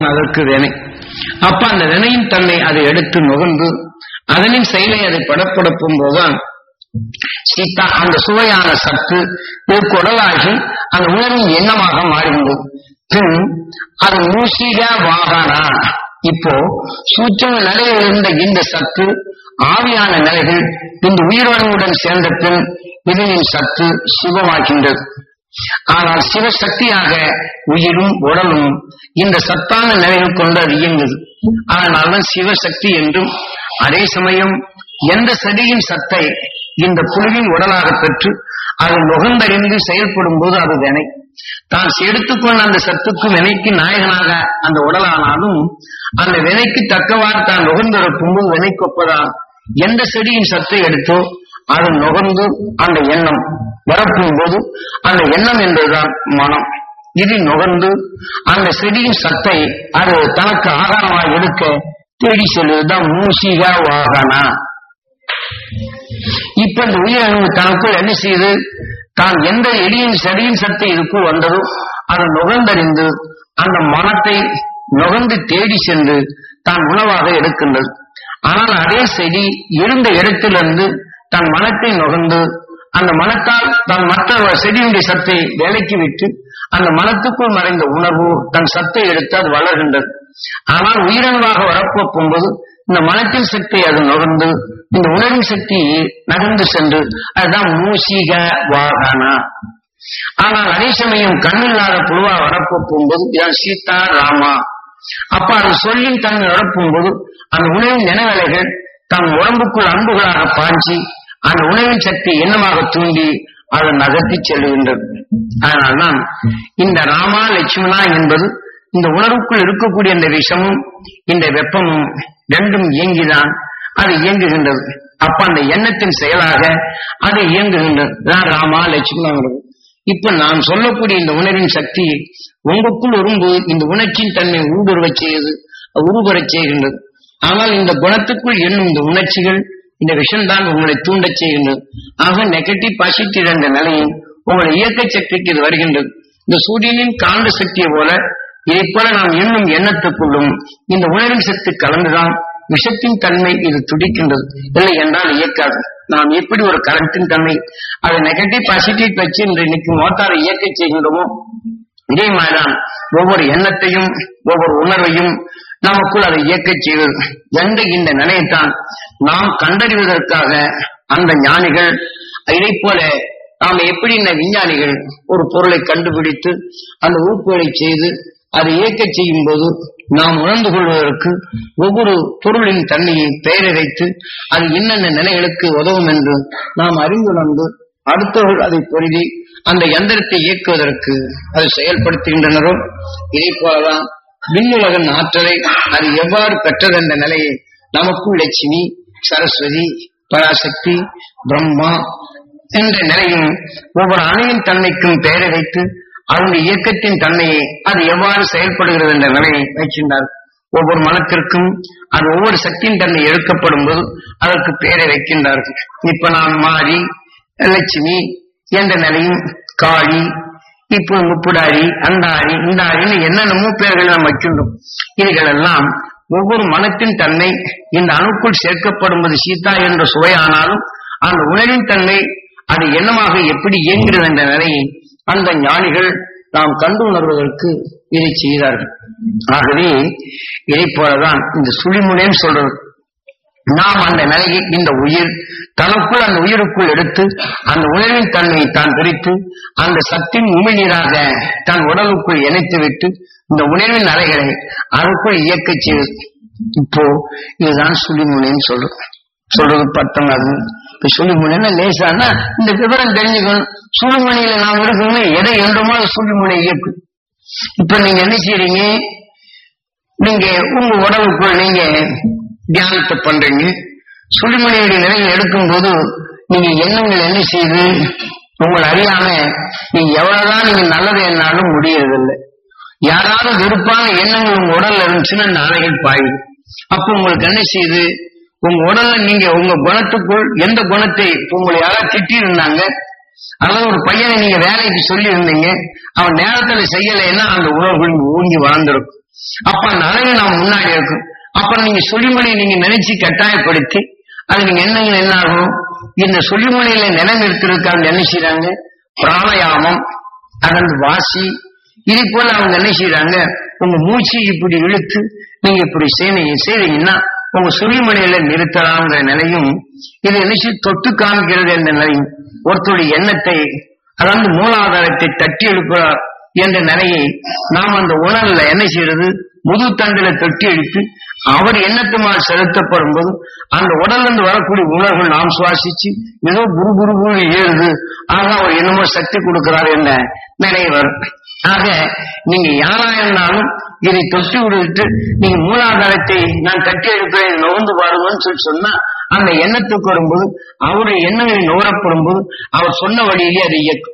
அதற்கு வினை அப்ப அந்த வினையின் தன்னை அதை எடுத்து நுகர்ந்து அதனின் செயலை அதை படப்படுத்தும் போதுதான் சீதா அந்த சுவையான சத்து இது குடலாகி அந்த உணவின் எண்ணமாக மாறிவிடும் பின் அது மூசிக வாகனா இப்போ சூட்சம நிலையில் இருந்த இந்த சத்து ஆவியான நிலைகள் இந்த உயிரணுவுடன் சேர்ந்த பின் இதனின் சத்து சிவமாகின்றது ஆனால் சிவசக்தியாக உயிரும் உடலும் இந்த சத்தான நிலையில் கொண்டு அது இயங்குது அதனால்தான் சிவசக்தி என்றும் அதே சமயம் எந்த செடியின் சத்தை இந்த புழுவின் உடலாக பெற்று அது நுகர்ந்தறிந்து செயல்படும் போது அது வினை தான் எடுத்துக்கொண்ட அந்த சத்துக்கு வினைக்கு நாயகனாக அந்த உடலானாலும் அந்த வினைக்கு தக்கவாறு தான் நுகர்ந்திருக்கும் போது வினைக்கொப்பதான் எந்த செடியின் சத்தை எடுத்தோ அது நுகர்ந்து அந்த எண்ணம் வரப்பும் போது அந்த எண்ணம் என்பதுதான் மனம் இது நுகர்ந்து அந்த செடியின் சத்தை அது தனக்கு ஆகாரமாக எடுக்க தேடி செல்வதுதான் மூசிக வாகனா இப்ப இந்த உயிரணு தனக்குள் என்ன செய்து தான் எந்த எடியின் செடியின் சத்தை இதுக்குள் வந்ததோ அதை நுகர்ந்தறிந்து அந்த மனத்தை நுகர்ந்து தேடி சென்று தான் உணவாக எடுக்கின்றது ஆனால் அதே செடி இருந்த இடத்திலிருந்து தன் மனத்தை நுகர்ந்து அந்த மனத்தால் தன் மற்ற செடியுடைய சத்தை வேலைக்கு விட்டு அந்த மனத்துக்குள் மறைந்த உணர்வு தன் சத்தை எடுத்து அது வளர்கின்றது ஆனால் உயிரணுவாக வரப்போகும்போது இந்த மனத்தின் சக்தி அது நுகர்ந்து இந்த உணர்வின் சக்தி நகர்ந்து சென்று அதுதான் மூசிக வாகனா ஆனால் அதே சமயம் கண்ணில்லாத புழுவா வரப்போகும்போது இதான் சீதா ராமா அப்ப அது சொல்லின் தன்மை வரப்போகும்போது அந்த உணவின் நினைவலைகள் தன் உடம்புக்குள் அன்புகளாக பாஞ்சி அந்த உணவின் சக்தி எண்ணமாக தூண்டி அதை நகர்த்தி செல்லுகின்றது அதனால்தான் இந்த ராமா லட்சுமணா என்பது இந்த உணர்வுக்குள் இருக்கக்கூடிய இந்த விஷமும் இந்த வெப்பமும் ரெண்டும் இயங்கிதான் அது இயங்குகின்றது அப்ப அந்த எண்ணத்தின் செயலாக அது இயங்குகின்றது தான் ராமா லட்சுமணங்கிறது இப்ப நாம் சொல்லக்கூடிய இந்த உணர்வின் சக்தி உங்களுக்குள் வரும்போது இந்த உணர்ச்சியின் தன்மை ஊடுருவச் செய்யுது உருவரச் செய்கின்றது ஆனால் இந்த குணத்துக்குள் எண்ணும் இந்த உணர்ச்சிகள் இந்த விஷம்தான் உங்களை தூண்டச் செய்கின்றது ஆக நெகட்டிவ் பாசிட்டிவ் என்ற நிலையும் உங்களை இயக்க சக்திக்கு இது வருகின்றது இந்த சூரியனின் காந்த சக்தியை போல இதை போல நாம் எண்ணும் எண்ணத்துக்குள்ளும் இந்த உணர்வின் சக்தி கலந்துதான் விஷத்தின் தன்மை இது துடிக்கின்றது இல்லை என்றால் இயக்காது நாம் எப்படி ஒரு கரண்டின் தன்மை அது நெகட்டிவ் பாசிட்டிவ் வச்சு இன்று இன்னைக்கு மோட்டாரை இயக்க செய்கின்றோமோ இதே மாதிரிதான் ஒவ்வொரு எண்ணத்தையும் ஒவ்வொரு உணர்வையும் நமக்குள் அதை இயக்கச் செய்வது என்ற இந்த நிலையத்தான் நாம் கண்டறிவதற்காக அந்த ஞானிகள் இதை போல நாம் எப்படி இந்த விஞ்ஞானிகள் ஒரு பொருளை கண்டுபிடித்து அந்த உறுப்புகளை செய்து அதை இயக்க செய்யும் போது நாம் உணர்ந்து கொள்வதற்கு ஒவ்வொரு பொருளின் தன்மையை பெயரை வைத்து அது என்னென்ன நிலைகளுக்கு உதவும் என்று நாம் அறிந்துணர்ந்து அடுத்தவர்கள் அதை பொருதி அந்த எந்திரத்தை இயக்குவதற்கு அதை செயல்படுத்துகின்றனரோ இதை போலதான் விண்ணுலகன் ஆற்றலை அது எவ்வாறு பெற்றது என்ற நிலையை நமக்குள் லட்சுமி சரஸ்வதி பராசக்தி பிரம்மா என்ற நிலையும் ஒவ்வொரு அணையின் தன்மைக்கும் பெயரை வைத்து அதனுடைய இயக்கத்தின் தன்மையை அது எவ்வாறு செயல்படுகிறது என்ற நிலையை வைக்கின்றார் ஒவ்வொரு மனத்திற்கும் அது ஒவ்வொரு சக்தியின் தன்மை எடுக்கப்படும் போது அதற்கு பெயரை வைக்கின்றார்கள் இப்ப நான் மாறி லட்சுமி என்ற நிலையும் காளி இப்போ முப்புடாரி அந்த ஆரி இந்த ஆரின்னு என்னென்னமோ பெயர்கள் நாம் வைக்கின்றோம் இதுகளெல்லாம் ஒவ்வொரு மனத்தின் தன்மை இந்த அணுக்குள் சேர்க்கப்படும் போது சீதா என்ற சுவையானாலும் அந்த உணர்வின் தன்மை அது என்னமாக எப்படி இயங்குகிறது என்ற நிலையை அந்த ஞானிகள் நாம் கண்டு உணர்வதற்கு இதை செய்தார்கள் ஆகவே இதை போலதான் இந்த சுழிமுனைன்னு சொல்றது நாம் அந்த நிலையை இந்த உயிர் தனக்குள் அந்த உயிருக்குள் எடுத்து அந்த உணர்வின் தன்மையை தான் பிரித்து அந்த சத்தின் உமிழ்நீராக தன் உடலுக்குள் இணைத்து விட்டு இந்த உணர்வின் அலைகளை அதற்குள் இயக்கச் செய்வது இப்போ இதுதான் சுழிமுனைன்னு சொல்றது சொல்றது பத்தொன்பது இப்ப சுழிமுனைன்னா லேசானா இந்த விவரம் தெரிஞ்சுக்கணும் சுழிமுனையில நாம் இருக்கணும்னா எதை என்றுமோ சுழிமுனை இயக்கு இப்ப நீங்க என்ன செய்றீங்க நீங்க உங்க உடலுக்குள் நீங்க தியானத்தை பண்றீங்க சுழிமுனையுடைய நிலையை எடுக்கும்போது நீங்க எண்ணங்கள் என்ன செய்யுது உங்களை அறியாம நீங்க எவ்வளவுதான் நீங்க நல்லது என்னாலும் முடியறதில்லை யாராவது வெறுப்பான எண்ணங்கள் உங்க உடல்ல இருந்துச்சுன்னா அந்த அலைகள் பாயுது அப்ப உங்களுக்கு என்ன செய்யுது உங்க உடல்ல நீங்க உங்க குணத்துக்குள் எந்த குணத்தை உங்களை யாராவது திட்டி இருந்தாங்க அதாவது ஒரு பையனை நீங்க வேலைக்கு சொல்லி இருந்தீங்க அவன் நேரத்துல செய்யலைன்னா அந்த உணர்வுகள் ஊங்கி வாழ்ந்திருக்கும் அப்ப அந்த அலைவு நாம் முன்னாடி இருக்கும் அப்ப நீங்க சொல்லிமொழியை நீங்க நினைச்சு கட்டாயப்படுத்தி அது நீங்க என்ன என்ன ஆகும் இந்த சொல்லிமொழியில நிலைநிறுத்திருக்க அவங்க என்ன செய்யறாங்க பிராணயாமம் அதன் வாசி இது போல அவங்க என்ன செய்யறாங்க உங்க மூச்சு இப்படி இழுத்து நீங்க இப்படி செய்ய செய்றீங்கன்னா உங்க சுழிமனையில நிறுத்தலாங்கிற நிலையும் இது என்ன செய்ய தொட்டு காமிக்கிறது என்ற நிலையும் ஒருத்தருடைய எண்ணத்தை அதாவது மூலாதாரத்தை தட்டி எழுப்புறார் என்ற நிலையை நாம் அந்த உணர்வுல என்ன செய்யறது முது தண்டில தொட்டி எழுப்பி அவர் எண்ணத்துமால் செலுத்தப்படும் போது அந்த உடல்ல இருந்து வரக்கூடிய உணர்வுகள் நாம் சுவாசிச்சு ஏதோ குரு குரு குரு ஏறுது ஆக அவர் என்னமோ சக்தி கொடுக்கிறார் என்ற நிலை வரும் ஆக நீங்க யாரா இருந்தாலும் இதை தொட்டு விடுவிட்டு நீங்க மூலாதாரத்தை நான் கட்டி எடுப்பேன் நுகர்ந்து பாருங்கன்னு சொல்லி சொன்னா அந்த எண்ணத்துக்கு வரும்போது அவருடைய எண்ணங்கள் நுகரப்படும் போது அவர் சொன்ன வழியிலே அதை இயக்கும்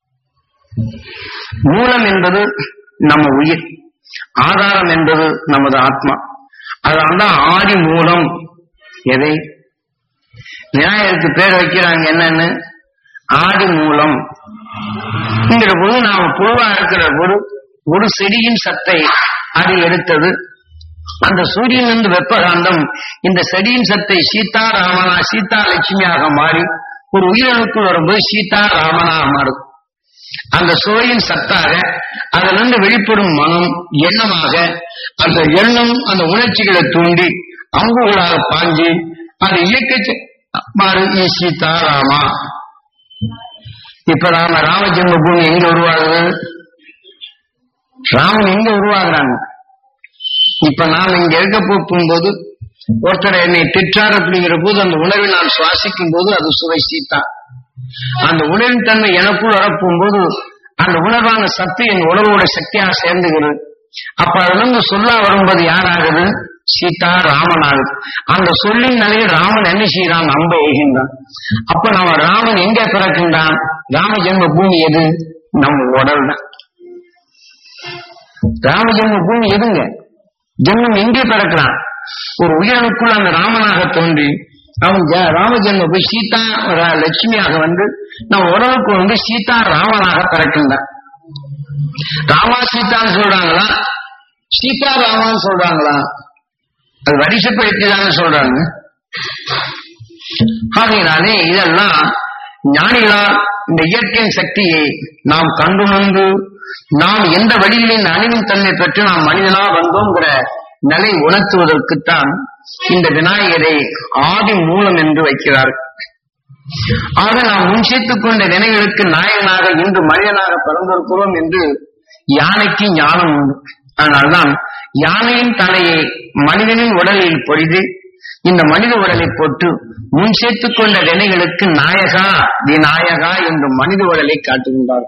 மூலம் என்பது நம்ம உயிர் ஆதாரம் என்பது நமது ஆத்மா அதனால்தான் ஆதி மூலம் எதை விநாயகருக்கு பேர் வைக்கிறாங்க என்னன்னு ஆதி மூலம் என்கிற போது நாம புழுவா இருக்கிற ஒரு ஒரு செடியின் சத்தை அது எடுத்தது அந்த சூரியனிலிருந்து வெப்பகாந்தம் இந்த செடியின் சத்தை சீதா ராமனா சீதா லட்சுமியாக மாறி ஒரு உயிரணுக்குள் வரும்போது சீதா ராமனாக மாறும் அந்த சுவையின் சத்தாக அதிலிருந்து வெளிப்படும் மனம் எண்ணமாக அந்த எண்ணம் அந்த உணர்ச்சிகளை தூண்டி அம்புகளாக பாஞ்சி அது இயக்க மாறு ஈ சீதா ராமா இப்ப ராம ராமஜென்ம பூமி எங்க உருவாகுது ராமன் எங்க உருவாகுறாங்க இப்ப நாம் இங்க இருக்க போகும்போது ஒருத்தர் என்னை திட்டார் அப்படிங்கிற போது அந்த உணர்வை நான் சுவாசிக்கும் போது அது சுவை சீத்தா அந்த உணர்வின் தன்மை எனக்குள் வரப்போகும்போது அந்த உணர்வான சக்தி என் உணர்வோட சக்தியாக சேர்ந்துகிறது அப்ப அதுல இருந்து சொல்லா வரும்போது யாராகுது சீதா ராமன் ஆகுது அந்த சொல்லின் நிலையில் ராமன் என்ன செய்யறான் அம்ப எய்கின்றான் அப்ப நம்ம ராமன் எங்க பிறக்கின்றான் ராம ஜென்ம பூமி எது நம்ம உடல் தான் ராம ஜென்ம பூமி எதுங்க ஜென்மம் எங்கே பிறக்கிறான் ஒரு உயிரனுக்குள் அந்த ராமனாக தோன்றி அவன் ஜ- ராம ஜென்ம போய் சீதா ர- லட்சுமியாக வந்து நம்ம உடலுக்கு வந்து சீதா ராமனாக பிறக்கின்றான் ராமா சீதான்னு சொல்றாங்களா சீதா ராமான்னு சொல்றாங்களா அது வரிசைப்படுத்தி தானே சொல்றாங்க ஆகையினாலே இதெல்லாம் ஞானிகளால் இந்த இயற்கையின் சக்தியை நாம் கண்டுணர்ந்து நாம் எந்த வழியிலே இந்த அணிவின் தன்மை பெற்று நாம் மனிதனா வந்தோங்கிற நிலை உணர்த்துவதற்குத்தான் இந்த விநாயகரை ஆதி மூலம் என்று வைக்கிறார் ஆக நாம் முன்சேத்துக் கொண்ட வினைகளுக்கு நாயகனாக இன்று மனிதனாக பிறந்திருக்கிறோம் என்று யானைக்கு ஞானம் உண்டு அதனால்தான் யானையின் தலையை மனிதனின் உடலில் பொழிது இந்த மனித உடலை போட்டு முன் சேர்த்துக் கொண்ட வினைகளுக்கு நாயகா விநாயகா என்று மனித உடலை காட்டுகின்றார்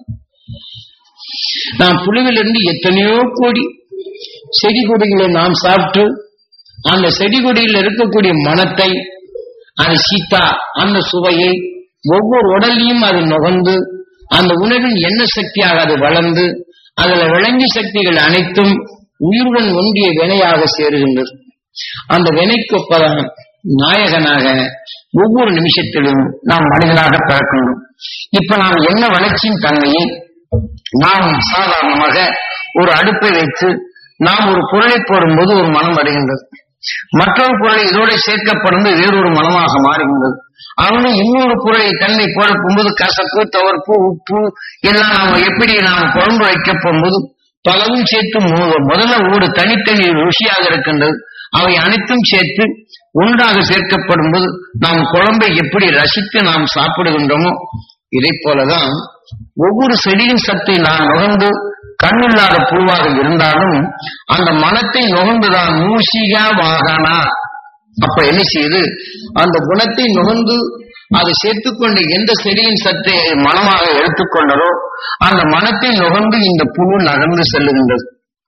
நாம் புலிவிலிருந்து எத்தனையோ கோடி செடி கொடிகளை நாம் சாப்பிட்டு அந்த செடி கொடியில் இருக்கக்கூடிய மனத்தை அது சீத்தா அந்த சுவையை ஒவ்வொரு உடலையும் அது நுகர்ந்து அந்த உணவின் எண்ண சக்தியாக அது வளர்ந்து அதுல விளங்கி சக்திகள் அனைத்தும் உயிருடன் ஒன்றிய வினையாக சேருகின்றது அந்த வினைக்கொப்பதான் நாயகனாக ஒவ்வொரு நிமிஷத்திலும் நாம் மனிதனாக பிறக்கணும் இப்ப நாம் என்ன வளர்ச்சியின் தன்மையை நாம் சாதாரணமாக ஒரு அடுப்பை வைத்து நாம் ஒரு பொருளை போடும்போது ஒரு மனம் வருகின்றது மற்றொரு பொருளை இதோட சேர்க்கப்படும் வேறொரு மனமாக மாறுகின்றது அவங்க இன்னொரு பொருளை தன்னை போட போகும்போது கசப்பு துவர்ப்பு உப்பு எல்லாம் நாம எப்படி நாம் குழம்பு வைக்க போகும்போது பலவும் சேர்த்து மு- முதல்ல ஒரு தனித்தனி ருசியாக இருக்கின்றது அவை அனைத்தும் சேர்த்து ஒன்றாக சேர்க்கப்படும் போது நாம் குழம்பை எப்படி ரசித்து நாம் சாப்பிடுகின்றோமோ இதை போலதான் ஒவ்வொரு செடியின் சத்தை நான் நுகர்ந்து கண்ணில்லாத புழுவாக இருந்தாலும் அந்த மனத்தை நுகர்ந்துதான் மூசிகா வாகனா அப்ப என்ன செய்யுது அந்த குணத்தை நுகர்ந்து அதை சேர்த்துக்கொண்டு எந்த செடியின் சத்தை மனமாக எடுத்துக்கொண்டதோ அந்த மனத்தை நுகர்ந்து இந்த புழு நகர்ந்து செல்லுகின்றது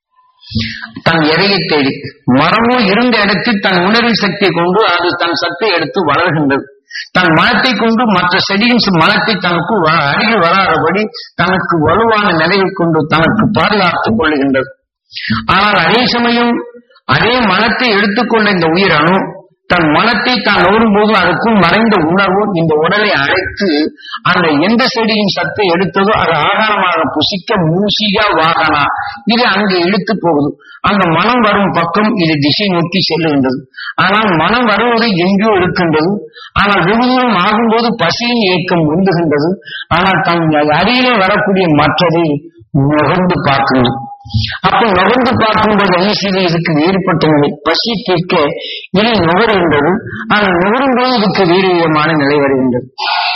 தன் எதையை தேடி மரமும் இருந்த இடத்தில் தன் உணர்வின் சக்தியை கொண்டு அது தன் சத்தை எடுத்து வளர்கின்றது தன் மனத்தை கொண்டு மற்ற செடியின் ச- மனத்தை தனக்கு வ- அருகில் வராதபடி தனக்கு வலுவான நிலையை கொண்டு தனக்கு பாதுகாத்துக் கொள்ளுகின்றது ஆனால் அதே சமயம் அதே மனத்தை எடுத்துக்கொண்ட இந்த உயிரணு தன் மனத்தை தான் நோடும்போது அதுக்குள் மறைந்த உணர்வு இந்த உடலை அழைத்து அந்த எந்த செடியின் சத்தை எடுத்ததோ அது ஆகாரமாக புசிக்க மூசிகா வாகனா இது அங்கு இழுத்து போகுது அந்த மனம் வரும் பக்கம் இது திசை நோக்கி செல்லுகின்றது ஆனால் மனம் வருவது எங்கேயோ இருக்கின்றது ஆனால் விபூதம் ஆகும்போது பசியின் இயக்கம் உண்டுகின்றது ஆனால் தன் அருகிலே வரக்கூடிய மற்றதை நுகர்ந்து பார்க்கணும் அப்ப நுகர்ந்து பார்க்கும்போது என்ன செய்து இதுக்கு வேறுபட்ட நிலை பசி தீர்க்க இனி நுகருகின்றது ஆனால் நுகரும்போது இதுக்கு வேறு விதமான நிலை வருகின்றது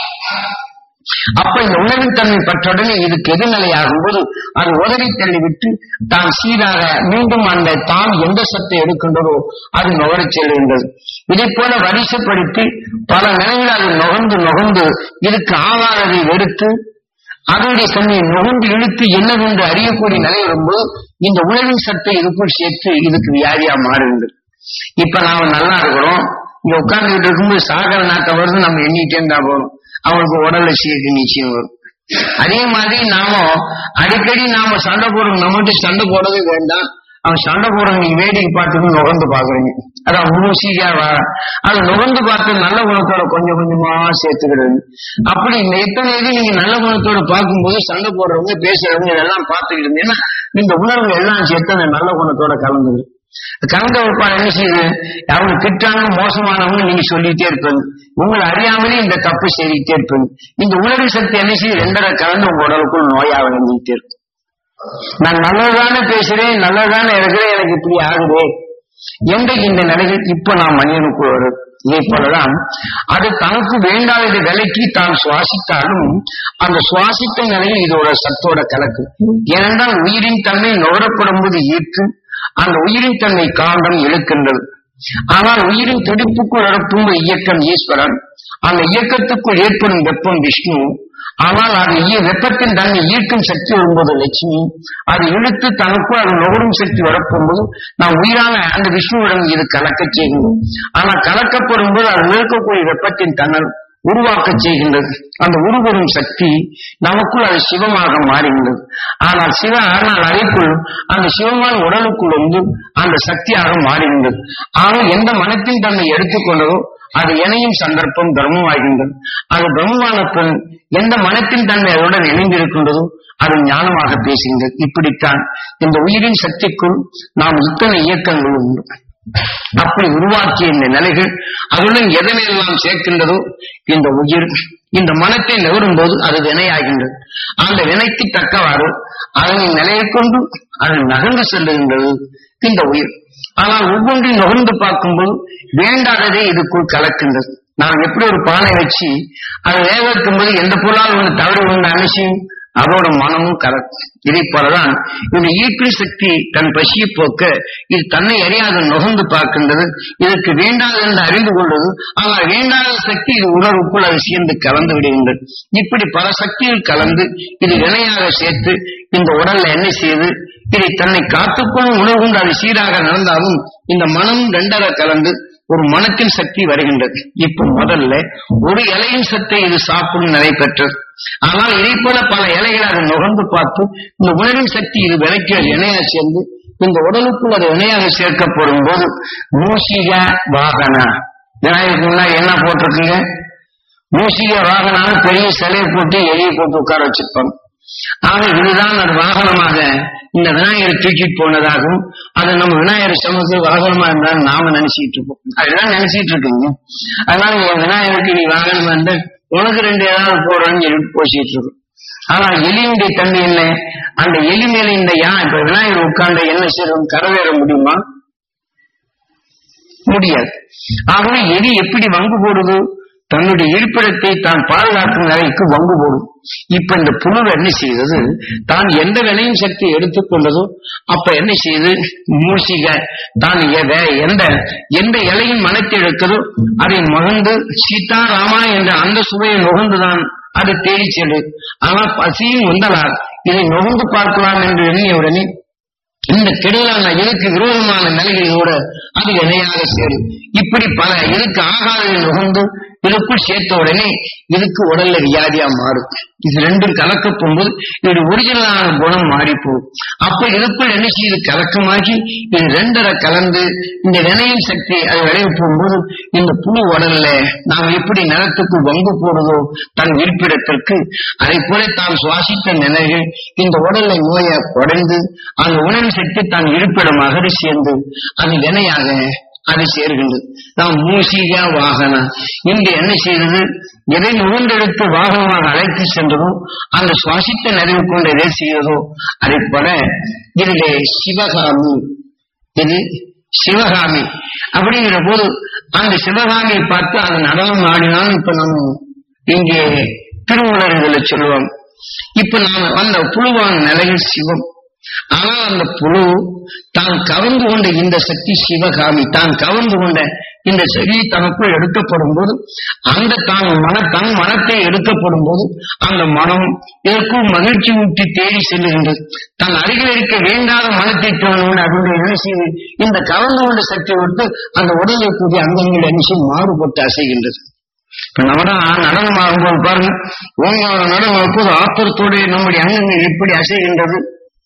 அப்ப இந்த உணவின் தன்மை பற்றுடனே இதுக்கு எதிர்நிலை ஆகும்போது அது உதவி தள்ளிவிட்டு தான் சீராக மீண்டும் அந்த தான் எந்த சத்தை எடுக்கின்றதோ அது நுகரச் செல்கின்றது இதை போல வரிசைப்படுத்தி பல நிலையில் அது நுகர்ந்து நுகர்ந்து இதுக்கு ஆகாததை வெறுத்து அதனுடைய தன்னை நுகர்ந்து இழுத்து என்னவென்று அறியக்கூடிய நிலை வரும்போது இந்த உணவின் சத்தை இதுக்குள் சேர்த்து இதுக்கு வியாதியா மாறுகின்றது இப்ப நாம நல்லா இருக்கிறோம் இங்க உட்கார்ந்துட்டு இருக்கும்போது சாகர நாட்டம் வருது நம்ம எண்ணிட்டே இருந்தா போறோம் அவனுக்கு உடல்ல சீர்க்கு நிச்சயம் வரும் அதே மாதிரி நாம அடிக்கடி நாம சண்டை போடுறோம் நம்மகிட்ட சண்டை போடவே வேண்டாம் அவன் சண்டை போடுறவங்க நீங்க வேடிக்கை பார்த்துட்டு நுகர்ந்து பாக்குறீங்க அதான் மூசிக்கா வா அது நுகர்ந்து பார்த்து நல்ல குணத்தோட கொஞ்சம் கொஞ்சமா சேர்த்துக்கிறது அப்படி இந்த எத்தனை இது நீங்க நல்ல குணத்தோட பார்க்கும்போது சண்டை போடுறவங்க பேசுறவங்க இதெல்லாம் பார்த்துக்கிட்டு இருந்தீங்கன்னா இந்த உணர்வு எல்லாம் சேர்த்து அந்த நல்ல குணத்தோட கலந்துது கலந்த வைப்பான் என்ன செய்யுது அவங்க திட்டாங்க மோசமானவங்க நீங்க சொல்லிட்டே இருப்பாங்க உங்களை அறியாமலே இந்த தப்பு செய்துட்டே இருப்பாங்க இந்த உணர்வு சக்தி என்ன செய்யுது ரெண்டரை கலந்து உங்க உடலுக்குள் நோயா விளைஞ்சிட்டே இருக்கும் நான் நல்லதானே பேசுறேன் நல்லதானே இருக்கிறேன் எனக்கு இப்படி ஆகுது எந்த இந்த நிலைகள் இப்ப நான் மனிதனுக்கு வருது இதே போலதான் அது தனக்கு வேண்டாததை விலக்கி தான் சுவாசித்தாலும் அந்த சுவாசித்த நிலையில் இதோட சத்தோட கலக்கு ஏனென்றால் உயிரின் தன்மை நுகரப்படும் போது ஈர்த்து அந்த உயிரின் தன்மை காந்தம் இழுக்கின்றது ஆனால் உயிரின் துடிப்புக்குள் நடக்கும் இயக்கம் ஈஸ்வரன் அந்த இயக்கத்துக்குள் ஏற்படும் வெப்பம் விஷ்ணு ஆனால் அது ஈ- வெப்பத்தின் தன்னை ஈர்க்கும் சக்தி வரும்போது லட்சுமி அது இழுத்து தனக்குள் அது நுகரும் சக்தி வரப்போகும்போது நாம் உயிரான அந்த விஷ்ணுவிடம் இது கலக்கச் செய்கின்றோம் ஆனால் கலக்கப்படும் போது அது இருக்கக்கூடிய வெப்பத்தின் தன்னல் உருவாக்க செய்கின்றது அந்த உருவரும் சக்தி நமக்குள் அது சிவமாக மாறுகின்றது ஆனால் சிவ ஆனால் அதைக்குள் அந்த சிவமான உடலுக்குள் வந்து அந்த சக்தியாக மாறுகின்றது ஆக எந்த மனத்தின் தன்னை எடுத்துக்கொண்டதோ அது இணையும் சந்தர்ப்பம் தர்மமாகின்றது அது பிரம்மமான பெண் எந்த மனத்தின் தன்மை அதனுடன் இணைந்திருக்கின்றதோ அது ஞானமாக பேசுகின்றது இப்படித்தான் இந்த உயிரின் சக்திக்குள் நாம் இத்தனை இயக்கங்கள் உண்டு அப்படி உருவாக்கிய இந்த நிலைகள் அதுடன் எதனையெல்லாம் சேர்க்கின்றதோ இந்த உயிர் இந்த மனத்தை நகரும் போது அது வினையாகின்றது அந்த வினைக்கு தக்கவாறு அதனை நிலையை கொண்டு அது நகர்ந்து செல்லுகின்றது இந்த உயிர் ஆனால் ஒவ்வொன்றையும் நுகர்ந்து பார்க்கும்போது வேண்டாததே இதுக்குள் கலக்கின்றது நாம் எப்படி ஒரு பானை வச்சு அதை வேக வைக்கும்போது எந்த பொருளால் ஒன்று தவறு ஒன்று அனுசியும் அதோட மனமும் கலக்கும் இதை போலதான் இந்த ஈர்ப்பு சக்தி தன் பசியை போக்க இது தன்னை அறியாத நுகர்ந்து பார்க்கின்றது இதற்கு வேண்டாது என்று அறிந்து கொள்வது ஆனால் வேண்டாத சக்தி இது உணர்வுக்குள் அது சேர்ந்து கலந்து விடுகின்றது இப்படி பல சக்திகள் கலந்து இது வினையாக சேர்த்து இந்த உடல்ல என்ன செய்து இதை தன்னை காத்துக்கொள்ளும் உணர்வு கொண்டு அது சீராக நடந்தாலும் இந்த மனம் ரெண்டர கலந்து ஒரு மனத்தின் சக்தி வருகின்றது இப்ப முதல்ல ஒரு இலையின் சத்தை இது சாப்பிடும் நிலை பெற்றது ஆனால் இதை போல பல இலைகளை அது நுகர்ந்து பார்த்து இந்த உணவின் சக்தி இது விலைக்கு இணையா சேர்ந்து இந்த உடலுக்குள் அது இணையாக சேர்க்கப்படும் போது மூசிக வாகனா விநாயகருக்கு முன்னாடி என்ன போட்டிருக்கீங்க மூசிக வாகனான்னு பெரிய சிலையை போட்டு எலியை போட்டு உட்கார வச்சிருப்பாங்க ஆக இதுதான் அது வாகனமாக இந்த விநாயகரை தூக்கிட்டு போனதாகவும் அது நம்ம விநாயகர் சமூகத்தில் வாகனமா இருந்தாலும் நாம நினைச்சிட்டு இருக்கோம் அதுதான் நினைச்சிட்டு இருக்கீங்க அதனால என் விநாயகருக்கு நீ வாகனமா இருந்தா உனக்கு ரெண்டு ஏதாவது போடுறேன்னு சொல்லிட்டு போசிட்டு இருக்கோம் ஆனா எலியுடைய தன்மை என்ன அந்த எலி மேல இந்த யா இப்ப விநாயகர் உட்கார்ந்த என்ன செய்யறோம் கரவேற முடியுமா முடியாது ஆகவே எலி எப்படி வங்கு போடுது தன்னுடைய இருப்பிடத்தை தான் பாதுகாக்கும் நிலைக்கு வங்கு போடும் இப்ப இந்த புழு என்ன செய்தது தான் எந்த வினையும் சக்தி எடுத்துக்கொண்டதோ அப்ப என்ன செய்யுது மூசிக தான் எத- எந்த எந்த இலையின் மனத்தை எடுத்ததோ அதை மகந்து சீதா ராமா என்ற அந்த சுவையை நுகர்ந்துதான் அது தேடி செல்லும் ஆனால் பசியும் உந்தலால் இதை நுகர்ந்து பார்க்கலாம் என்று எண்ணியவுடனே இந்த கிடையான இதுக்கு விரோதமான நிலைகளோட அது இணையாக சேரும் இப்படி பல இதுக்கு ஆகாததை நுகர்ந்து இதுக்குள் சேர்த்த உடனே இதுக்கு உடல்ல வியாதியா மாறும் இது ரெண்டும் கலக்க போகும்போது இது ஒரிஜினலான குணம் மாறி போகும் அப்ப இதுக்குள் என்ன செய்யுது கலக்கமாகி இது ரெண்டரை கலந்து இந்த வினையின் சக்தி அது விளைய போகும்போது இந்த புழு உடல்ல நாம் எப்படி நிலத்துக்கு வங்கு போடுதோ தன் இருப்பிடத்திற்கு அதை போல தாம் சுவாசித்த நிலைகள் இந்த உடல்ல நோயை குறைந்து அந்த உணவு சக்தி தான் இருப்பிடமாக அது சேர்ந்து அது வினையாக அது சேர்கின்றது நாம் மூசிகா வாகனம் இன்று என்ன செய்தது எதை நுகர்ந்தெடுத்து வாகனமாக அழைத்து சென்றதோ அந்த சுவாசித்த நிறைவு கொண்டு எதை செய்ததோ அதை போல இதிலே சிவகாமி இது சிவகாமி அப்படிங்கிற போது அந்த சிவகாமியை பார்த்து அந்த நடனம் ஆடினால் இப்ப நம்ம இங்கே திருமலர் இதுல சொல்லுவோம் இப்ப நாம அந்த புழுவான நிலையில் சிவம் ஆனால் அந்த புழு தான் கவர்ந்து கொண்ட இந்த சக்தி சிவகாமி தான் கவர்ந்து கொண்ட இந்த சக்தி தனக்குள் எடுக்கப்படும் போது அந்த தான் மன தன் மனத்தை எடுக்கப்படும் போது அந்த மனம் இதற்கும் மகிழ்ச்சி ஊட்டி தேடி செல்லுகின்றது தன் அருகில் இருக்க வேண்டாத மனத்தை தோணும் அதனுடைய என்ன செய்து இந்த கவர்ந்து கொண்ட சக்தியை விட்டு அந்த உடலை கூடிய அங்கங்கள் என்ன செய்யும் மாறுபட்டு அசைகின்றது இப்ப நம்மதான் நடனம் ஆகும்போது பாருங்க ஓங்கார நடனம் போது ஆத்திரத்தோடு நம்முடைய அங்கங்கள் எப்படி அசைகின்றது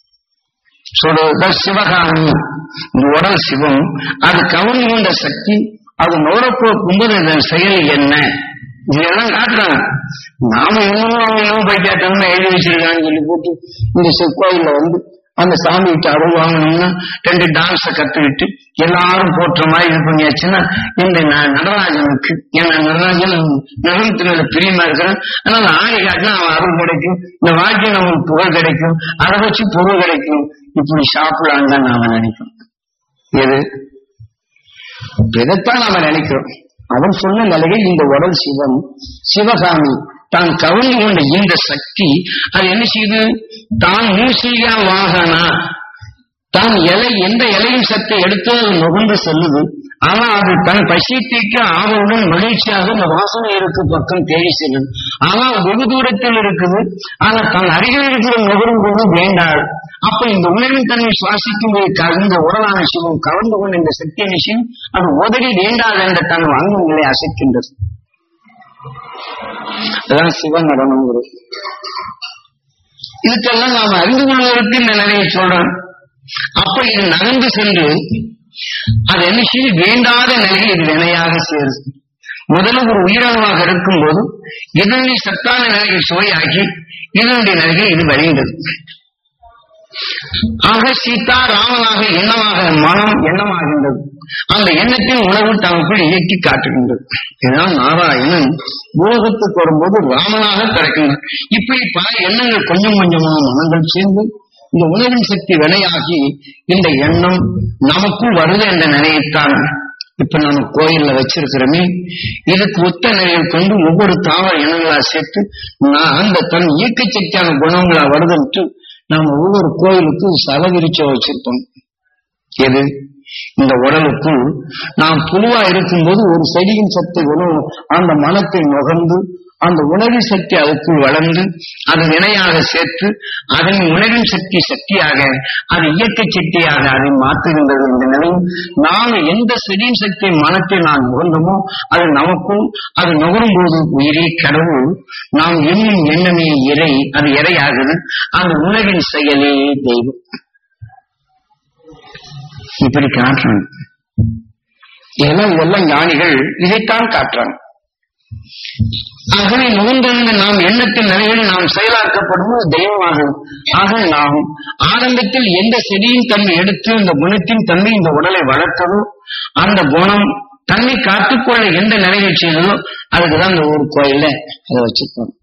சொல்றது சிவகாமி இந்த உடல் சிவம் அது கவர்ந்து கொண்ட சக்தி அது நோரப்போ கும்பது இதன் செயல் என்ன இதெல்லாம் காட்டுறாங்க நாம இன்னும் இன்னும் போய் கேட்டோம்னா எழுதி வச்சிருக்கான்னு சொல்லி போட்டு இந்த செக்கோயில வந்து அந்த சாமி கிட்ட அருள் வாங்கணும்னா ரெண்டு டான்ஸ கத்துக்கிட்டு எல்லாரும் போட்டுற மாதிரி இது பண்ணியாச்சுன்னா இந்த ந- நடராஜனுக்கு ஏன்னா நடராஜன் நடனத்தினோட பிரியமா இருக்கிறான் அதனால ஆணி காட்டினா அவன் அருள் கிடைக்கும் இந்த வாழ்க்கை நமக்கு புகழ் கிடைக்கும் அதை வச்சு பொருள் கிடைக்கும் இப்படி சாப்பிடலான்னு தான் நாம நினைக்கிறோம் எது இதைத்தான் நாம நினைக்கிறோம் அவன் சொன்ன நிலையில் இந்த உடல் சிவம் சிவகாமி தான் கவர்ந்து கொண்ட இந்த சக்தி அது என்ன செய்யுது தான் மூசிகா வாகனா தான் இலை எந்த இலையின் சத்தை எடுத்து அது நுகர்ந்து செல்லுது ஆனா அது தன் பசி தீக்க ஆவலுடன் மகிழ்ச்சியாக இந்த வாசனை இருக்கு பக்கம் தேடி செல்லுது ஆனா வெகு தூரத்தில் இருக்குது ஆனா தன் அருகில் இருக்கிற நுகரும் போது வேண்டாள் அப்ப இந்த உணவின் தன்மை சுவாசிக்கும் போது கலந்த உடலான சிவம் கலந்து கொண்ட இந்த சக்தி விஷயம் அது உதவி வேண்டாது என்ற தன் அங்கங்களை அசைக்கின்றது அதான் சிவ நடனங்கிறது இதுக்கெல்லாம் நாம் அறிந்து கொள்வதற்கு இந்த நிலையை சொல்றோம் அப்ப இது நகர்ந்து சென்று அது என்ன செய்து வேண்டாத நிலையில் இது வினையாக சேருது முதல்ல ஒரு உயிரினமாக இருக்கும்போது இதனுடைய சத்தான நிலையை சுவையாக்கி இதனுடைய நிலையில் இது விளைந்தது ஆக சீதா ராமனாக எண்ணமாக மனம் எண்ணமாகின்றது அந்த எண்ணத்தின் உணவு தமக்குள் இயக்கி காட்டுகின்றது இதுதான் நாராயணன் உலகத்துக்கு வரும்போது ராமனாக பிறக்கின்றான் இப்படி பல எண்ணங்கள் கொஞ்சம் கொஞ்சமா மனங்கள் சேர்ந்து இந்த உணவின் சக்தி வினையாகி இந்த எண்ணம் நமக்குள் வருது என்ற நிலையைத்தான் இப்ப நம்ம கோயில்ல வச்சிருக்கிறோமே இதுக்கு ஒத்த நிலையை கொண்டு ஒவ்வொரு தாவர இனங்களா சேர்த்து நான் அந்த தன் இயக்க சக்தியான குணங்களா வருதுன்ட்டு நாம ஒவ்வொரு கோயிலுக்கும் சலவிரிச்ச வச்சிருப்போம் எது இந்த உடலுக்குள் நாம் புழுவா இருக்கும்போது ஒரு செடியின் சத்தை உணவு அந்த மனத்தை நுகர்ந்து அந்த உணவின் சக்தி அதுக்குள் வளர்ந்து அது வினையாக சேர்த்து அதன் உணவின் சக்தி சக்தியாக அது இயற்கை சக்தியாக அதை மாற்றுகின்றது இந்த நிலையில் நாம் எந்த செடியின் சக்தி மனத்தை நாம் நுகர்ந்தோமோ அது நமக்கும் அது நுகரும் போது உயிரே கடவுள் நாம் எண்ணும் எண்ணமே இறை அது இறையாகுது அந்த உணவின் செயலே தெய்வம் இப்படி காட்டுறாங்க இதெல்லாம் இதெல்லாம் ஞானிகள் இதைத்தான் காட்டுறாங்க ஆகவே நுகர்ந்திருந்த நாம் எண்ணத்தின் நிலையில் நாம் செயலாக்கப்படும்போது தெய்வமாகும் ஆக நாம் ஆரம்பத்தில் எந்த செடியின் தன்மை எடுத்து இந்த குணத்தின் தன்மை இந்த உடலை வளர்த்ததோ அந்த குணம் தன்னை காத்துக்கொள்ள எந்த நிலையை செய்ததோ அதுக்குதான் இந்த ஊர் கோயில்ல அதை வச்சிருக்கோம்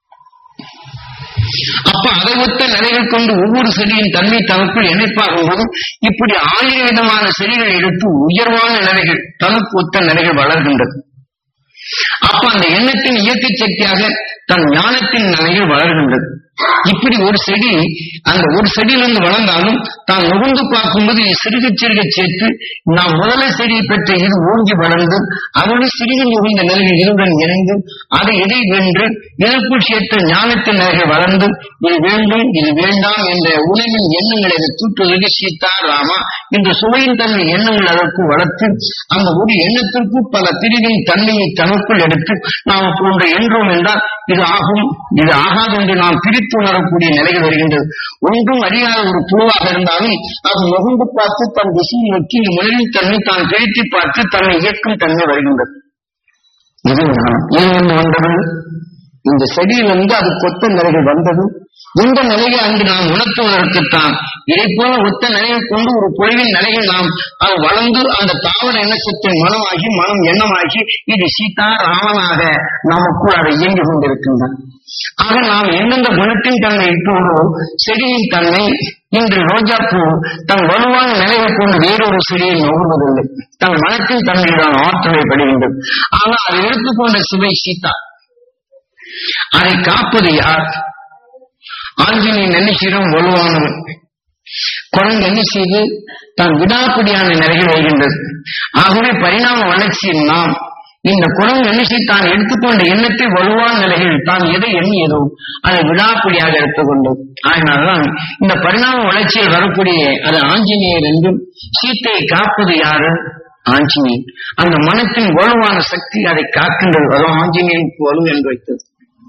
அப்ப அதை ஒத்த நிலைகள் கொண்டு ஒவ்வொரு செடியின் தன்மை தனக்குள் இணைப்பாகும் போது இப்படி ஆயிரம் விதமான செடிகளை எடுத்து உயர்வான நிலைகள் தனக்கு ஒத்த நிலைகள் வளர்கின்றது அப்ப அந்த எண்ணத்தின் இயற்கை சக்தியாக தன் ஞானத்தின் நிலையில் வளர்கின்றது இப்படி ஒரு செடி அந்த ஒரு செடியிலிருந்து வளர்ந்தாலும் தான் நுகர்ந்து பார்க்கும்போது இது சிறுக சிறுக சேர்த்து நாம் முதல செடியை பெற்ற இது ஓங்கி வளர்ந்து அதோடு சிறிது நுகர்ந்த நிலையில் இதுடன் இணைந்து அதை எதை வென்று இதற்குள் சேர்த்த ஞானத்தின் நிலையில் வளர்ந்து இது வேண்டும் இது வேண்டாம் என்ற உணவின் எண்ணங்களை அதை தூற்றுவதற்கு சீதா ராமா இந்த சுவையின் தன்மை எண்ணங்கள் அதற்கு வளர்த்து அந்த ஒரு எண்ணத்திற்கு பல பிரிவின் தன்மையை தனக்குள் எடுத்து நாம் போன்ற என்றோம் என்றால் இது ஆகும் இது ஆகாது என்று நாம் பிரித்து உணரக்கூடிய நிலையில் வருகின்றது ஒன்றும் அறியாத ஒரு புழுவாக இருந்தாலும் அது முகந்து பார்த்து தன் திசையை நோக்கி உணர்வின் தன்மை தான் பிரித்து பார்த்து தன்னை இயக்கும் தன்மை வருகின்றது இது ஞானம். ஏன் என்ன வந்தது இந்த செடியில் வந்து அது கொத்த நிலைகள் வந்தது இந்த நிலையை அங்கு நாம் உணர்த்துவதற்குத்தான் இதை போல ஒத்த நிலையை கொண்டு ஒரு பொழிவின் நிலையில் நாம் அது வளர்ந்து அந்த தாவர எண்ணச்சத்தின் மனமாகி மனம் எண்ணமாகி இது சீதா ராமனாக நமக்குள் அதை இயங்கிக் கொண்டிருக்கின்றன ஆக நாம் எந்தெந்த குணத்தின் தன்மை இப்போது செடியின் தன்மை இன்று ரோஜாப்பூ தன் வலுவான நிலையை கொண்டு வேறொரு செடியை நுகர்வதில்லை தன் மனத்தின் தன்மையிலான ஆற்றலை படுகின்றது ஆனால் அதை எடுத்துக்கொண்ட சிவை சீதா அதை காப்பது யார் ஆஞ்சநேயன் என்ன செய்யறோம் வலுவானவன் குரங்கு என்ன செய்து தான் விடாப்பிடியான நிலையில் வருகின்றது ஆகவே பரிணாம வளர்ச்சியில் நாம் இந்த குரங்கு என்ன செய்து தான் எடுத்துக்கொண்ட எண்ணத்தை வலுவான நிலையில் தான் எதை எண்ணியதோ அதை விடாப்பிடியாக எடுத்துக்கொண்டது அதனால்தான் இந்த பரிணாம வளர்ச்சியில் வரக்கூடிய அது ஆஞ்சநேயர் என்றும் சீத்தையை காப்பது யாரு ஆஞ்சநேயன் அந்த மனத்தின் வலுவான சக்தி அதை காக்கின்றது அதுவும் ஆஞ்சநேயனுக்கு வலு என்று வைத்தது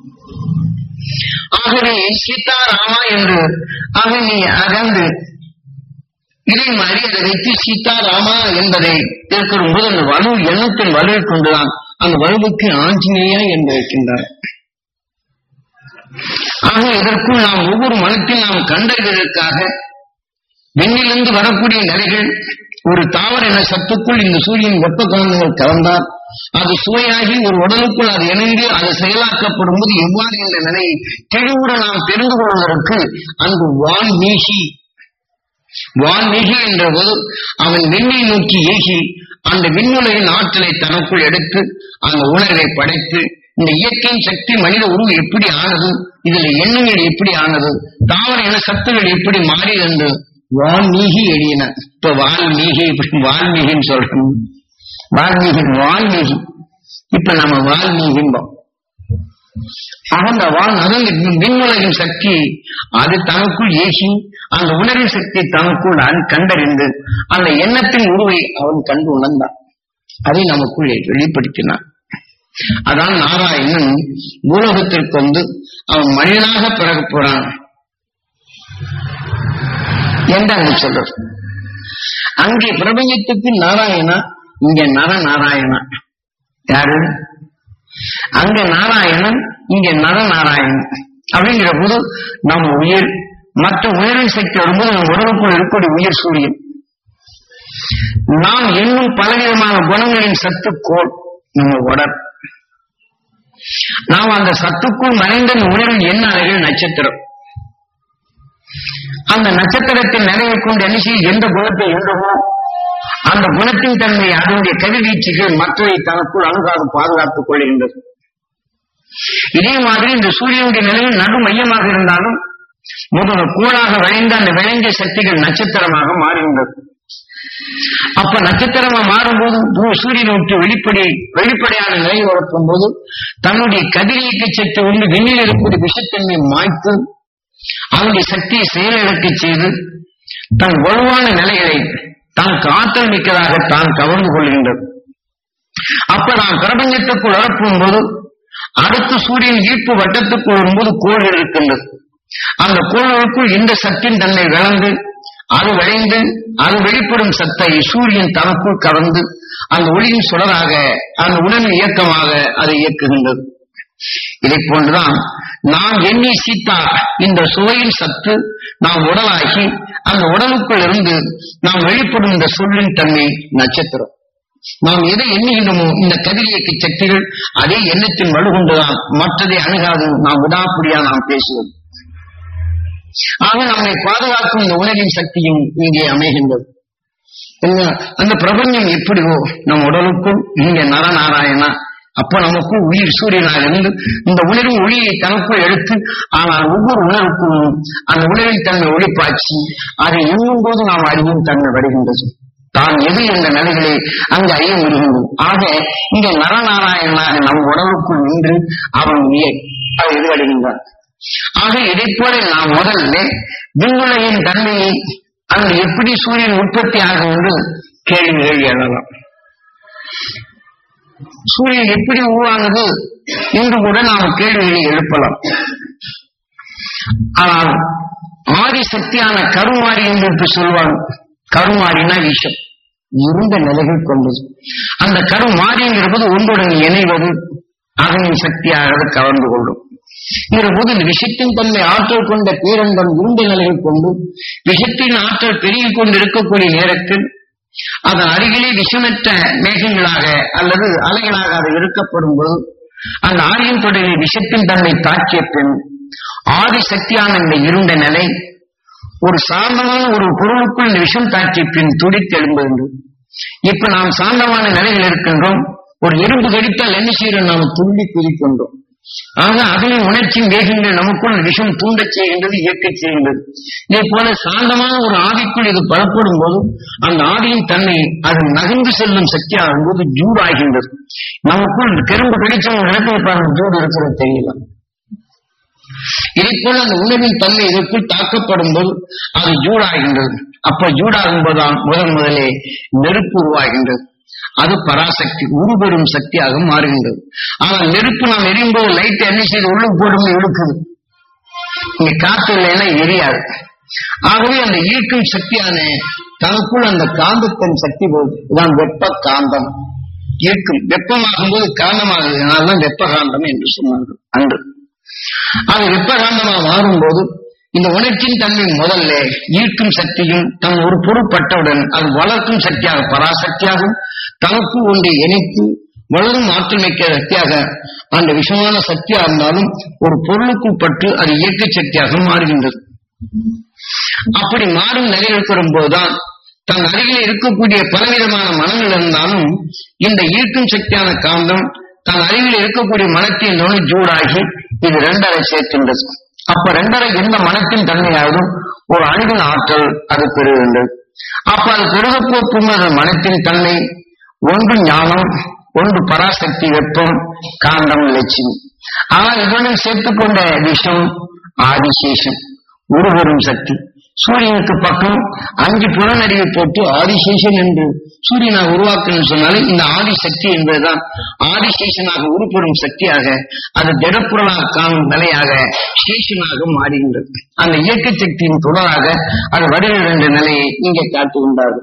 ஆகவே சீதாராமா என்று ஆக நீ அகந்து இதை மாதிரி அதை வைத்து சீதாராமா என்பதை இருக்கிற போது அந்த வலு எண்ணத்தின் வலுவை கொண்டுதான் அந்த வலுவுக்கு ஆஞ்சநேயா என்று வைக்கின்றார் ஆக இதற்குள் நாம் ஒவ்வொரு மனத்தில் நாம் கண்டறிவதற்காக விண்ணிலிருந்து வரக்கூடிய நிலைகள் ஒரு தாவர என சத்துக்குள் இந்த சூரியன் வெப்ப காரணங்கள் கலந்தால் அது சுவையாகி ஒரு உடலுக்குள் அது இணைந்து அது செயலாக்கப்படும் போது எவ்வாறு என்ற நிலையை தெளிவுற நாம் தெரிந்து கொள்வதற்கு அங்கு வான்மீகி வான்மீகி என்ற போது அவன் விண்ணை நோக்கி ஏகி அந்த விண்ணுலகின் ஆற்றலை தனக்குள் எடுத்து அந்த உணர்வை படைத்து இந்த இயற்கையின் சக்தி மனித உருவு எப்படி ஆனது இதுல எண்ணங்கள் எப்படி ஆனது தாவர இன சத்துகள் எப்படி மாறி என்று வான்மீகி எழியன இப்ப வால்மீகி இப்படி வால்மீகின்னு சொல்றோம் வால்மீகி வால்மீகி இப்ப நம்ம வால்மீகிம்போம் அகந்த வான் அகந்த விண்ணுலகின் சக்தி அது தனக்குள் ஏகி அந்த உணர்வின் சக்தி தனக்குள் அது கண்டறிந்து அந்த எண்ணத்தின் உருவை அவன் கண்டு உணர்ந்தான் அதை நமக்குள் வெளிப்படுத்தினான் அதான் நாராயணன் பூலோகத்திற்கு வந்து அவன் மனிதனாக பிறகு போறான் என்று அங்கு சொல்றது அங்கே பிரபஞ்சத்துக்கு நாராயணா இங்க நர நாராயணா யாரு அங்க நாராயணன் இங்க நர நாராயணன் அப்படிங்கிற போது நம் உயிர் மற்ற உயிரின் சக்தி வரும்போது நம் உடலுக்குள் இருக்கக்கூடிய உயிர் சூரியன் நாம் எண்ணும் பலவிதமான குணங்களின் சத்துக்கோள் நம்ம உடல் நாம் அந்த சத்துக்குள் மறைந்த உணர்வில் என்ன அலைகள் நட்சத்திரம் அந்த நட்சத்திரத்தின் நிலையை கொண்டு என்ன செய்ய எந்த குணத்தை எந்தமோ அந்த குணத்தின் தன்மை அதனுடைய கதிர்வீச்சுகள் மற்றவை தனக்குள் அணுகாது பாதுகாத்துக் கொள்கின்றது இதே மாதிரி இந்த சூரியனுடைய நிலையில் நடு மையமாக இருந்தாலும் முதல்ல கூழாக விளைந்த அந்த விளைஞ்ச சக்திகள் நட்சத்திரமாக மாறுகின்றது அப்ப நட்சத்திரமா மாறும்போது பூ- சூரியனை விட்டு வெளிப்படை வெளிப்படையான நிலை வளர்க்கும் போது தன்னுடைய கதிரியக்க சக்தி உண்டு விண்ணில் இருக்கக்கூடிய விஷத்தன்மை மாய்த்து அவனுடைய சக்தியை செயலிழக்கச் செய்து தன் வலுவான நிலைகளை தான் காத்தல் மிக்கதாக தான் கவர்ந்து கொள்கின்றது அப்ப நாம் பிரபஞ்சத்துக்குள் வரப்பும் போது அடுத்து சூரியன் ஈர்ப்பு வட்டத்துக்குள் வரும்போது கோள்கள் இருக்கின்றது அந்த கோள்களுக்குள் இந்த சத்தின் தன்னை விளந்து அது விளைந்து அது வெளிப்படும் சத்தை சூரியன் தனக்குள் கலந்து அந்த ஒளியின் சுடராக அந்த உணர்வு இயக்கமாக அதை இயக்குகின்றது இதை போன்றுதான் நாம் எண்ணி சீத்தா இந்த சுவையின் சத்து நாம் உடலாகி அந்த உடலுக்குள் இருந்து நாம் வெளிப்படும் இந்த சொல்லின் தன்மை நட்சத்திரம் நாம் எதை எண்ணுகின்றோமோ இந்த கதிரியக்க சக்திகள் அதே எண்ணத்தின் வலுகொண்டுதான் மற்றதை அணுகாது நாம் விடாப்பிடியா நாம் பேசுவது ஆக நம்மை பாதுகாக்கும் இந்த உலகின் சக்தியும் இங்கே அமைகின்றது என்ன அந்த பிரபஞ்சம் எப்படியோ நம் உடலுக்குள் இங்க நரநாராயணா அப்ப நமக்கு உயிர் சூரியனாக இருந்து இந்த உணர்வு ஒளியை தனக்குள் எடுத்து ஆனால் ஒவ்வொரு உணர்வுக்கும் அந்த உணர்வின் தன்மை ஒளிப்பாய்ச்சி அதை எண்ணும் போது நாம் அறிவும் தன்மை வருகின்றது தான் எது என்ற நிலைகளை அங்கு அறிய முடிகின்றது ஆக இங்க நரநாராயணனாக நம் உடலுக்குள் நின்று அவன் உயிர் அவர் எதிரடைகின்றான் ஆக இதைப் போல நாம் முதல்ல விண்ணுலகின் தன்மையை அங்கு எப்படி சூரியன் உற்பத்தி ஆகும் என்று கேள்விகள் எழலாம் சூரியன் எப்படி உருவானது என்று கூட நாம் கேள்விகளை எழுப்பலாம் ஆனால் ஆதி சக்தியான கருமாறி என்று இப்ப சொல்வாங்க கருமாறினா விஷம் இருந்த நிலைகள் கொண்டது அந்த கரு மாறிங்கிற போது ஒன்றுடன் இணைவது அகனின் சக்தியாக அது கலந்து கொள்ளும் இந்த போது இந்த விஷத்தின் தன்மை ஆற்றல் கொண்ட பேரண்டம் இருந்த நிலைகள் கொண்டு விஷத்தின் ஆற்றல் பெருகிக் கொண்டு இருக்கக்கூடிய நேரத்தில் அதன் அருகிலே விஷமற்ற மேகங்களாக அல்லது அலைகளாக அது இருக்கப்படும் போது அந்த ஆரியின் தொடரில் விஷத்தின் தன்மை தாக்கிய பின் ஆதி சக்தியான இந்த இருண்ட நிலை ஒரு சாந்தமான ஒரு பொருளுக்குள் இந்த விஷம் தாக்கிய பின் துடித்து எழும்புகின்றது இப்ப நாம் சாந்தமான நிலையில் இருக்கின்றோம் ஒரு எறும்பு கடித்தால் என்ன செய்கிறோம் நாம் துள்ளி குதிக்கின்றோம் ஆக அதனை உணர்ச்சியும் வேகின்ற நமக்குள் விஷம் தூண்டச் செய்கின்றது இயக்கச் செய்கின்றது இதே போல சாந்தமான ஒரு ஆவிக்குள் இது பலப்படும் போது அந்த ஆவியின் தன்மை அது நகர்ந்து செல்லும் சக்தி ஆகும்போது ஜூடாகின்றது நமக்குள் கரும்பு கடிச்சவங்க இடத்துல பாருங்க ஜூடு இருக்கிறது தெரியல இதை போல அந்த உணவின் தன்மை இதற்குள் தாக்கப்படும் போது அது ஜூடாகின்றது அப்ப ஜூடாகும் போதுதான் முதன் முதலே நெருப்பு உருவாகின்றது அது பராசக்தி உருபெறும் சக்தியாக மாறுகின்றது ஆனால் நெருப்பு நாம் எரியும் போது லைட் என்ன செய்து உள்ளுக்கு போடும் இழுக்குது இங்க காத்து இல்லைன்னா எரியாது ஆகவே அந்த ஈர்க்கும் சக்தியான தனக்குள் அந்த காந்தத்தின் சக்தி போகுது இதான் வெப்ப காந்தம் ஈர்க்கும் வெப்பமாகும் போது காந்தமாகுது அதனால்தான் வெப்ப காந்தம் என்று சொன்னார்கள் அன்று அது வெப்பகாந்தமா மாறும்போது இந்த உணர்ச்சியின் தன்மை முதல்ல ஈர்க்கும் சக்தியும் தன் ஒரு பொருட்பட்டவுடன் அது வளர்க்கும் சக்தியாக பராசக்தியாகும் தனக்கு ஒன்றை இணைத்து வளரும் ஆற்றல் மிக்க சக்தியாக அந்த விஷமான சக்தியா இருந்தாலும் ஒரு பொருளுக்குள் பட்டு அது இயக்க சக்தியாக மாறுகின்றது அப்படி மாறும் நிலையில் வரும்போதுதான் தன் அருகில் இருக்கக்கூடிய பலவிதமான மனங்கள் இருந்தாலும் இந்த ஈர்க்கும் சக்தியான காந்தம் தன் அருகில் இருக்கக்கூடிய மனத்தின் நோய் ஜூடாகி இது ரெண்டரை சேர்க்கின்றது அப்ப ரெண்டரை எந்த மனத்தின் தன்மையாகவும் ஒரு அணுவின் ஆற்றல் அது பெறுகின்றது அப்ப அது பெருகப்போக்கும் அந்த மனத்தின் தன்மை ஒன்று ஞானம் ஒன்று பராசக்தி வெப்பம் காந்தம் லட்சியம் ஆனால் இதனுடன் சேர்த்துக்கொண்ட விஷம் ஆதிசேஷம் உருவரும் சக்தி சூரியனுக்கு பக்கம் அஞ்சு புலனறிவை போட்டு ஆதிசேஷன் என்று சூரியனை உருவாக்கணும்னு சொன்னாலும் இந்த ஆதிசக்தி என்பதுதான் ஆதிசேஷனாக உருப்பெறும் சக்தியாக அது திடப்பொருளாக காணும் நிலையாக சேஷனாக மாறுகின்றது அந்த இயக்க சக்தியின் தொடராக அது வருகின்ற என்ற நிலையை இங்கே காட்டுகின்றார்கள்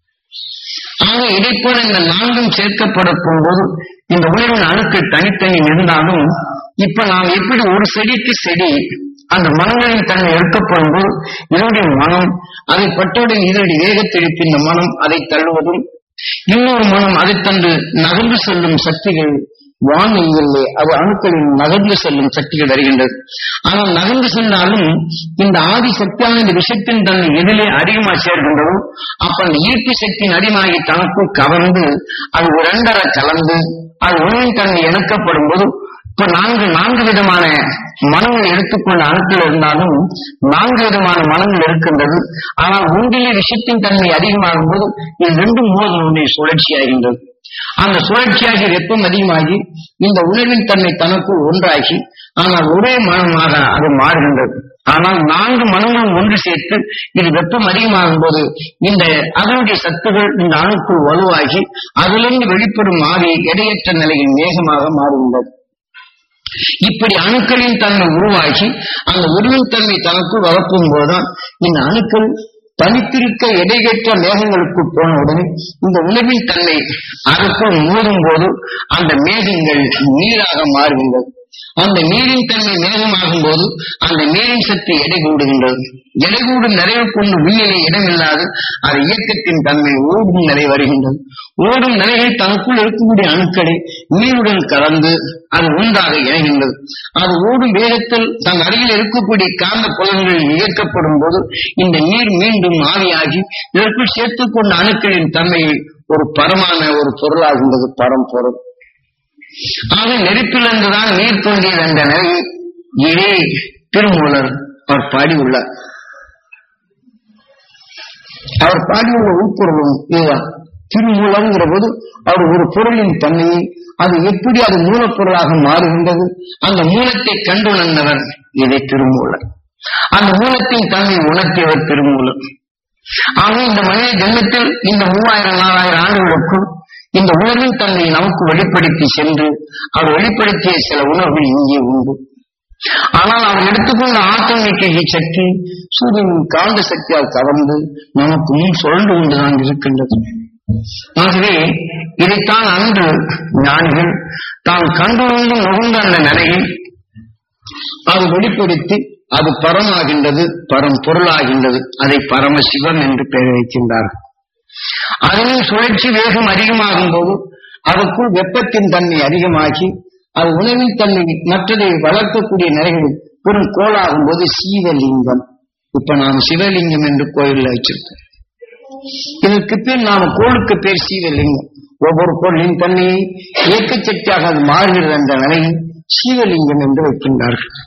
ஆக இதை போல இந்த நான்கும் சேர்க்கப்படும் போது இந்த உணர்வின் அணுக்கள் தனித்தனி இருந்தாலும் இப்ப நாம் எப்படி ஒரு செடிக்கு செடி அந்த மனங்களின் தன்மை எடுக்கப்படும் போது இதனுடைய மனம் அதை பட்டவுடன் இதனுடைய வேகத்தெடுத்து இந்த மனம் அதை தள்ளுவதும் இன்னொரு மனம் அதை தந்து நகர்ந்து செல்லும் சக்திகள் வானிலையிலே அது அணுக்களின் நகர்ந்து செல்லும் சக்திகள் வருகின்றது ஆனால் நகர்ந்து சென்றாலும் இந்த ஆதி சக்தியான இந்த விஷயத்தின் தன்னை எதிலே அதிகமாக சேர்கின்றதோ அப்ப அந்த ஈர்ப்பு சக்தியின் அதிகமாகி தனக்குள் கவர்ந்து அது இரண்டரை கலந்து அது உணவின் தன்மை இணைக்கப்படும் போது இப்ப நான்கு நான்கு விதமான மனங்கள் எடுத்துக்கொண்ட அணுக்கள் இருந்தாலும் நான்கு விதமான மனங்கள் இருக்கின்றது ஆனால் ஒன்றிலே விஷயத்தின் தன்மை அதிகமாகும் போது இது ரெண்டும் மோதல் ஒன்றை சுழற்சியாகின்றது அந்த சுழற்சியாகி வெப்பம் அதிகமாகி இந்த உணர்வின் தன்மை தனக்குள் ஒன்றாகி ஆனால் ஒரே மனமாக அது மாறுகின்றது ஆனால் நான்கு மனங்களும் ஒன்று சேர்த்து இது வெப்பம் அதிகமாகும் போது இந்த அதனுடைய சத்துகள் இந்த அணுக்குள் வலுவாகி அதிலிருந்து வெளிப்படும் ஆவி எடையற்ற நிலையில் வேகமாக மாறுகின்றது இப்படி அணுக்களின் தன்மை உருவாகி அந்த உருவின் தன்மை தனக்குள் வளர்க்கும் போதுதான் இந்த அணுக்கள் தனித்திருக்க எடைகேற்ற மேகங்களுக்கு போன உடனே இந்த உணவின் தன்மை அதற்குள் மூடும் போது அந்த மேகங்கள் நீராக மாறுகின்றது அந்த நீரின் தன்மை மேகமாகும் போது அந்த நீரின் சக்தி எடை கூடுகின்றது எடை கூடும் நிறைவு கொண்டு விண்ணிலே இடமில்லாது அது இயக்கத்தின் தன்மை ஓடும் நிலை வருகின்றது ஓடும் நிலையில் தனக்குள் இருக்கக்கூடிய அணுக்களை நீருடன் கலந்து அது ஒன்றாக இணைகின்றது அது ஓடும் வேகத்தில் தன் அருகில் இருக்கக்கூடிய காந்த புலன்கள் இயக்கப்படும் போது இந்த நீர் மீண்டும் ஆவியாகி இதற்குள் சேர்த்துக் கொண்ட அணுக்களின் தன்மையை ஒரு பரமான ஒரு பொருளாகின்றது பரம்பொருள் ஆக நெருப்பிலிருந்துதான் நீர் தோன்றியது என்ற நிலை இதே திருமூலர் அவர் பாடியுள்ளார் அவர் பாடியுள்ள உட்பொருளும் இதுதான் திருமூலங்கிற போது அவர் ஒரு பொருளின் தன்மையை அது எப்படி அது மூலப்பொருளாக மாறுகின்றது அந்த மூலத்தை கண்டுணர்ந்தவர் இதை திருமூலர் அந்த மூலத்தின் தன்மை உணர்த்தியவர் திருமூலர் ஆக இந்த மனித ஜென்மத்தில் இந்த மூவாயிரம் நாலாயிரம் ஆண்டுகளுக்கும் இந்த உணர்வின் தன்மை நமக்கு வெளிப்படுத்தி சென்று அவர் வெளிப்படுத்திய சில உணர்வுகள் இங்கே உண்டு ஆனால் அவர் எடுத்துக்கொண்ட ஆட்டமிக்க சக்தி சூரியனின் காந்த சக்தியால் கவர்ந்து நமக்கு முன் சுழண்டு கொண்டுதான் இருக்கின்றது ஆகவே இதைத்தான் அன்று ஞானிகள் தான் கண்டுகொண்டு நுகர்ந்த அந்த நிலையில் அது வெளிப்படுத்தி அது பரமாகின்றது பரம் பொருளாகின்றது அதை பரமசிவம் என்று பெயர் வைக்கின்றார்கள் அதிலும் சுழற்சி வேகம் அதிகமாகும் போது அதற்குள் வெப்பத்தின் தன்மை அதிகமாகி அது உணவின் தன்மை மற்றதை வளர்க்கக்கூடிய நிலைகளில் பெரும் கோளாகும் போது சீவலிங்கம் இப்ப நாம் சிவலிங்கம் என்று கோயில்ல வச்சிருக்கோம் இதற்கு பின் நாம கோளுக்கு பேர் சீவலிங்கம் ஒவ்வொரு பொருளின் தன்மையை இயக்க சக்தியாக அது மாறுகிறது என்ற நிலையில் சீவலிங்கம் என்று வைக்கின்றார்கள்